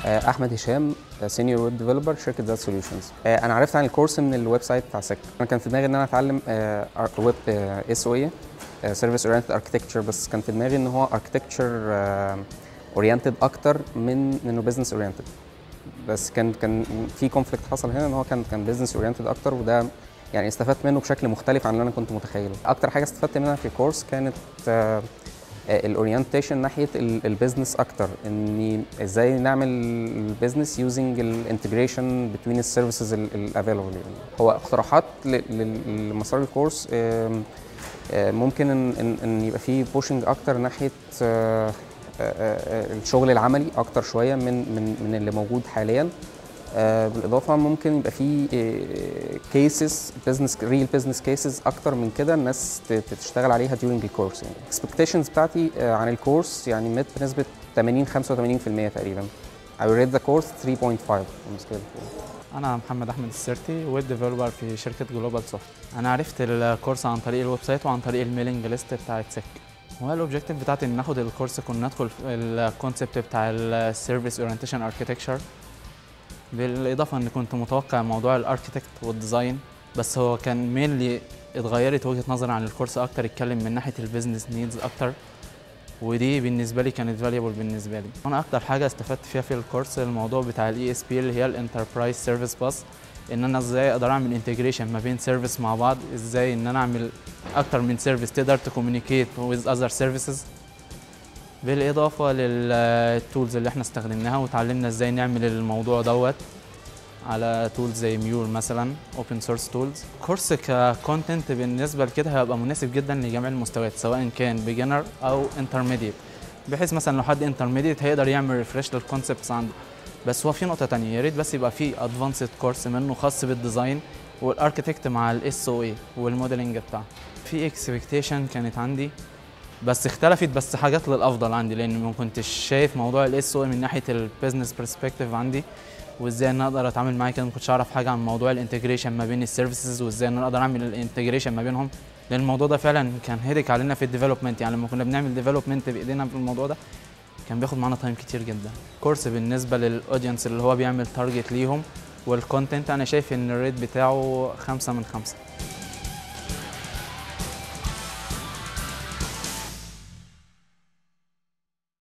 آه، احمد هشام سينيور ويب ديفلوبر شركه ذات سوليوشنز انا عرفت عن الكورس من الويب سايت بتاع سك انا كان في دماغي ان انا اتعلم ويب اس او اي سيرفيس اورينتد اركتكتشر بس كان في دماغي ان هو اركتكتشر اورينتد اكتر من انه بزنس اورينتد بس كان كان في كونفليكت حصل هنا ان هو كان كان بزنس اورينتد اكتر وده يعني استفدت منه بشكل مختلف عن اللي انا كنت متخيله اكتر حاجه استفدت منها في الكورس كانت آه، الاورينتيشن ناحيه البيزنس اكتر اني ازاي نعمل البيزنس يوزنج الانتجريشن بتوين السيرفيسز الافيلبل هو اقتراحات ل- ل- لمسار الكورس آم، آه، ممكن ان ان إن يبقى فيه بوشنج اكتر ناحيه آه، آه، آه، الشغل العملي اكتر شويه من من من اللي موجود حاليا آه، بالاضافه ممكن يبقى في كيسز بزنس ريل بزنس كيسز اكتر من كده الناس ت- ت- تشتغل عليها during الكورس يعني الاكسبكتيشنز بتاعتي آه، عن الكورس يعني مت بنسبه 80 85% تقريبا I will rate the course 3.5 on the scale انا محمد احمد السرتي ويب ديفلوبر في شركه جلوبال سوفت انا عرفت الكورس عن طريق الويب سايت وعن طريق الميلينج ليست بتاعت سك هو الاوبجيكتيف بتاعتي ان ناخد الكورس كنا ندخل في الكونسبت بتاع السيرفيس اورينتيشن اركتكتشر بالاضافه ان كنت متوقع موضوع الاركتكت والديزاين بس هو كان مينلي اتغيرت وجهه نظري عن الكورس اكتر اتكلم من ناحيه البيزنس نيدز اكتر ودي بالنسبه لي كانت فاليبل بالنسبه لي انا اكتر حاجه استفدت فيها في الكورس الموضوع بتاع الاي اس بي اللي هي الانتربرايز سيرفيس باس ان انا ازاي اقدر اعمل انتجريشن ما بين سيرفيس مع بعض ازاي ان انا اعمل اكتر من سيرفيس تقدر تكومينيكيت ويز اذر سيرفيسز بالاضافه للتولز اللي احنا استخدمناها وتعلمنا ازاي نعمل الموضوع دوت على تولز زي ميول مثلا اوبن سورس تولز كورس ككونتنت بالنسبه لكده هيبقى مناسب جدا لجميع المستويات سواء كان بيجنر او انترميديت بحيث مثلا لو حد انترميديت هيقدر يعمل ريفرش للكونسبتس عنده بس هو في نقطه تانية يا ريت بس يبقى في ادفانسد كورس منه خاص بالديزاين والاركتكت مع الاس او اي والموديلنج بتاعه في اكسبكتيشن كانت عندي بس اختلفت بس حاجات للافضل عندي لان ما كنتش شايف موضوع الاس او من ناحيه البيزنس برسبكتيف عندي وازاي ان أنا اقدر اتعامل معاه كده ما كنتش اعرف حاجه عن موضوع الانتجريشن ما بين السيرفيسز وازاي ان انا اقدر اعمل الانتجريشن ما بينهم لان الموضوع ده فعلا كان هيدك علينا في الديفلوبمنت يعني لما كنا بنعمل ديفلوبمنت بايدينا في الموضوع ده كان بياخد معانا تايم كتير جدا كورس بالنسبه للاودينس اللي هو بيعمل تارجت ليهم والكونتنت انا شايف ان الريت بتاعه خمسة من خمسة